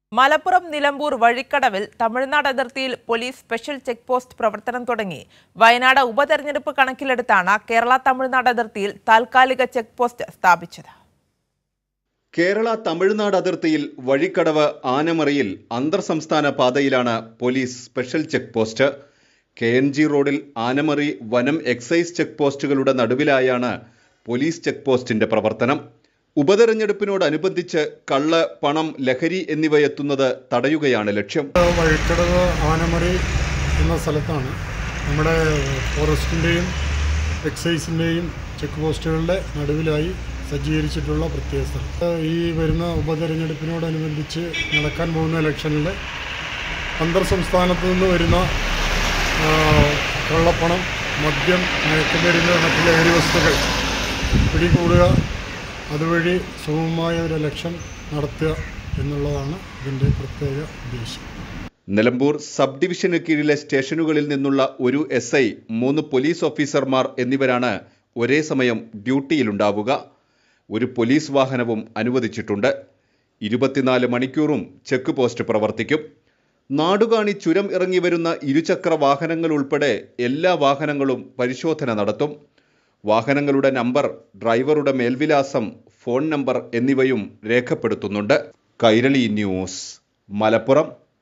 മലപ്പുറം നിലമ്പൂർ വഴിക്കടവിൽ തമിഴ്നാട് അതിർത്തിയിൽ police special check post പ്രവർത്തനം തുടങ്ങി വയനാട് ഉപതെരഞ്ഞെടുപ്പ് കണക്കിലെടുത്താണ് കേരള തമിഴ്നാട് അതിർത്തിയിൽ താൽക്കാലിക ചെക്ക് പോസ്റ്റ് സ്ഥാപിച്ചത് കേരള തമിഴ്നാട് അതിർത്തിയിൽ വഴിക്കടവ് ആനമറയിൽ അന്തർ സംസ്ഥാന പാതയിലാണ് police special check post K N G റോഡിൽ ആനമറി വനം എക്സൈസ് ചെക്ക് പോസ്റ്റുകളുടെ നടുവിലായാണ് പോലീസ് ചെക്ക് പോസ്റ്റിന്റെ പ്രവർത്തനം ഉപതെരഞ്ഞെടുപ്പിനോടനുബന്ധിച്ച് കള്ള് പണം ലഹരി എന്നിവയെത്തുന്നത് തടയുകയാണ് ലക്ഷ്യം വഴിക്കടവ് ആനമറി എന്ന സ്ഥലത്താണ് നമ്മുടെ ഫോറസ്റ്റിൻ്റെയും എക്സൈസിൻ്റെയും ചെക്ക് പോസ്റ്റുകളുടെ നടുവിലായി സജ്ജീകരിച്ചിട്ടുള്ള പ്രത്യേക സ്ഥലം ഈ വരുന്ന ഉപതെരഞ്ഞെടുപ്പിനോടനുബന്ധിച്ച് നടക്കാൻ പോകുന്ന ഇലക്ഷനിൽ അന്തർ സംസ്ഥാനത്തു നിന്ന് വരുന്ന ആ, കള്ളപ്പണം മദ്യം മയക്കുമരുന്ന് മറ്റ് ലഹരി വസ്തുക്കൾ പിടികൂടുക അതുവഴി സുഗമമായ ഒരു ഇലക്ഷൻ നടത്തുക എന്നുള്ളതാണ് ഇതിൻ്റെ പ്രത്യേക ഉദ്ദേശം നിലമ്പൂർ സബ് ഡിവിഷന് കീഴിലെ സ്റ്റേഷനുകളിൽ നിന്നുള്ള ഒരു എസ് ഐ മൂന്ന് പോലീസ് ഓഫീസർമാർ എന്നിവരാണ് ഒരേ സമയം ഡ്യൂട്ടിയിലുണ്ടാവുക ഒരു പോലീസ് വാഹനവും അനുവദിച്ചിട്ടുണ്ട് ഇരുപത്തിനാല് മണിക്കൂറും ചെക്ക് പോസ്റ്റ് പ്രവർത്തിക്കും നാടുകാണി ചുരം ഇറങ്ങി വരുന്ന ഇരുചക്ര വാഹനങ്ങൾ ഉൾപ്പെടെ എല്ലാ വാഹനങ്ങളും പരിശോധന നടത്തും വാഹനങ്ങളുടെ നമ്പർ ഡ്രൈവറുടെ മേൽവിലാസം ഫോൺ നമ്പർ എന്നിവയും രേഖപ്പെടുത്തുന്നുണ്ട് കൈരളി ന്യൂസ് മലപ്പുറം